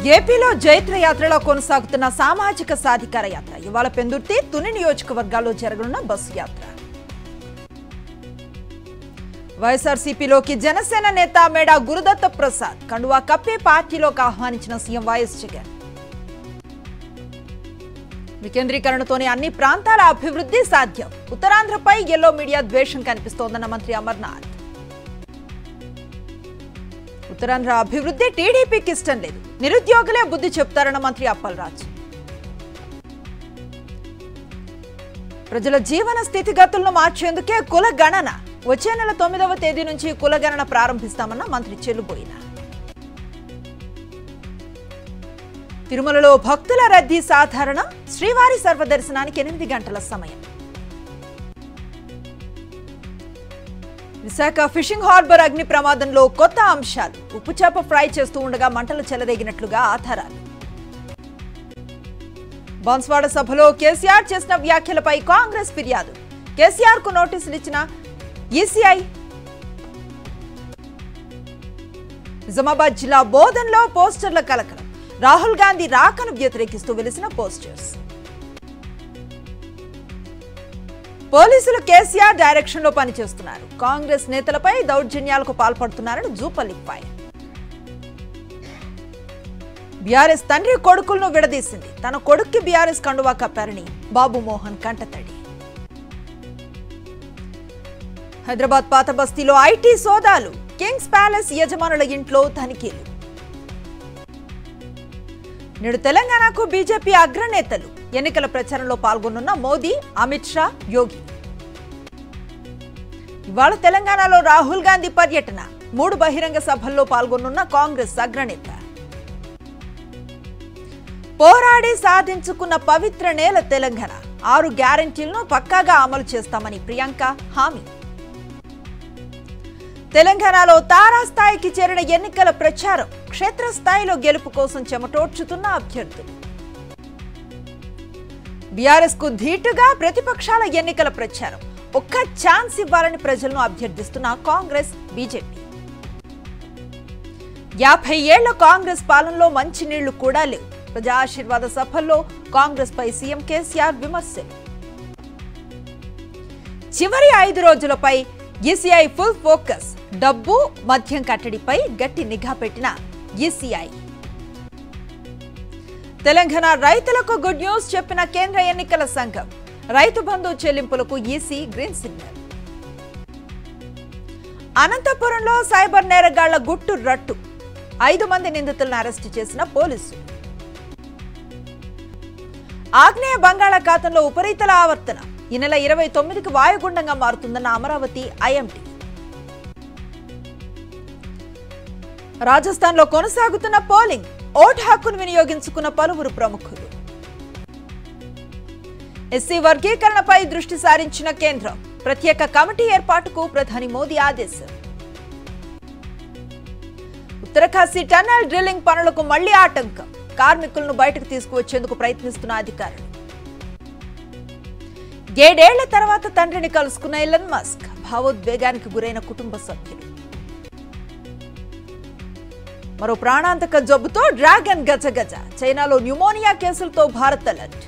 ఏపీలో జైత్ర యాత్రలో కొనసాగుతున్న సామాజిక సాధికార యాత్ర ఇవాళ పెందుర్తి తుని నియోజకవర్గాల్లో జరగనున్న బస్సు యాత్ర వైఎస్ఆర్సీపీలోకి జనసేన నేత మేడా గురుదత్త ప్రసాద్ కండువా కప్పే పార్టీలోకి ఆహ్వానించిన సీఎం వైఎస్ జగన్ వికేంద్రీకరణతోనే అన్ని ప్రాంతాల అభివృద్ధి సాధ్యం ఉత్తరాంధ్రపై ఎల్లో మీడియా ద్వేషం కనిపిస్తోందన్న మంత్రి అమర్నాథ్ ఉత్తరాంధ్ర అభివృద్ధి టీడీపీకి ఇష్టం లేదు నిరుద్యోగులే బుద్ధి చెప్తారన్న మంత్రి అప్పలరాజు ప్రజల జీవన స్థితిగతులను మార్చేందుకే కుల గణన వచ్చే నెల తొమ్మిదవ తేదీ నుంచి కుల గణన ప్రారంభిస్తామన్న మంత్రి చెల్లుబోయిన తిరుమలలో భక్తుల రద్దీ సాధారణం శ్రీవారి సర్వదర్శనానికి ఎనిమిది గంటల సమయం విశాఖ ఫిషింగ్ హార్బర్ అగ్ని ప్రమాదంలో కొత్త అంశాలు ఉప్పు చేప ఫ్రై చేస్తూ ఉండగా మంటలు చెలరేగినట్లుగా ఆధారాలు బాన్స్వాడ సభలో కేసీఆర్ చేసిన వ్యాఖ్యలపై కాంగ్రెస్ ఫిర్యాదు కేసీఆర్ కు నోటీసులు ఇచ్చిన ఈసీఐ నిజామాబాద్ జిల్లా బోధన్లో పోస్టర్ల కలకలం రాహుల్ గాంధీ రాకను వ్యతిరేకిస్తూ వెలిసిన పోస్టర్స్ పోలీసులు కేసీఆర్ డైరెక్షన్ లో పనిచేస్తున్నారు కాంగ్రెస్ నేతలపై దౌర్జన్యాలకు పాల్పడుతున్నారని జూపల్లి ఫైర్ బీఆర్ఎస్ తండ్రి కొడుకులను విడదీసింది తన కొడుక్కి బీఆర్ఎస్ కండువా కప్పారని బాబు మోహన్ కంటతడి హైదరాబాద్ పాత బస్తీలో ఐటీ సోదాలు కింగ్స్ ప్యాలెస్ యజమానుల ఇంట్లో తనిఖీలు నేడు తెలంగాణకు బీజేపీ అగ్రనేతలు ఎన్నికల ప్రచారంలో పాల్గొనున్న మోదీ అమిత్ షా యోగి ఇవాళ తెలంగాణలో రాహుల్ గాంధీ పర్యటన మూడు బహిరంగ సభల్లో పాల్గొనున్న కాంగ్రెస్ అగ్రనేత పోరాడి సాధించుకున్న పవిత్ర నేల తెలంగాణ ఆరు గ్యారంటీలను పక్కాగా అమలు చేస్తామని ప్రియాంక హామీ తెలంగాణలో తారాస్థాయికి చేరిన ఎన్నికల ప్రచారం క్షేత్రస్థాయిలో గెలుపు కోసం చెమటోడ్చుతున్న అభ్యర్థులు బీఆర్ఎస్ కు ధీటుగా ప్రతిపక్షాల ఎన్నికల ప్రచారం ఒక్క ఛాన్స్ ఇవ్వాలని ప్రజలను అభ్యర్థిస్తున్న కాంగ్రెస్ బీజేపీ యాభై ఏళ్ల కాంగ్రెస్ పాలనలో మంచినీళ్లు కూడా లేవు ప్రజా ఆశీర్వాద సభల్లో కాంగ్రెస్ పై సీఎం కేసీఆర్ విమర్శలు చివరి ఐదు రోజులపై ఈసీఐ ఫుల్ ఫోకస్ డబ్బు మద్యం కట్టడిపై గట్టి నిఘా పెట్టిన ఈసీఐ తెలంగాణ రైతులకు గుడ్ న్యూస్ చెప్పిన కేంద్ర ఎన్నికల సంఘం రైతు బంధు చెల్లింపులకు ఈసీ గ్రీన్ సిగ్నల్ అనంతపురంలో సైబర్ నేరగాళ్ల గుట్టు రట్టు ఐదు మంది నిందితులను అరెస్టు చేసిన పోలీసులు ఆగ్నేయ బంగాళాఖాతంలో ఉపరితల ఆవర్తన ఈ నెల ఇరవై తొమ్మిదికి వాయుగుండంగా మారుతుందన్న అమరావతి ఐఎంటీ రాజస్థాన్లో కొనసాగుతున్న పోలింగ్ ఓటు హక్కును వినియోగించుకున్న పలువురు ప్రముఖులు ఎస్సీ వర్గీకరణపై దృష్టి సారించిన కేంద్రం ప్రత్యేక కమిటీ ఏర్పాటుకు ప్రధాని మోదీ ఆదేశం ఉత్తరకాశీ టన్నెల్ డ్రిల్లింగ్ పనులకు మళ్లీ ఆటంకం కార్మికులను బయటకు తీసుకువచ్చేందుకు ప్రయత్నిస్తున్న అధికారులు ఏడేళ్ల తర్వాత తండ్రిని కలుసుకున్న ఎలన్ మస్క్ భావోద్వేగానికి గురైన కుటుంబ సభ్యులు మరో ప్రాణాంతక జబ్బుతో డ్రాగన్ గజగజ చైనాలో న్యూమోనియా కేసులతో భారత్ అలర్ట్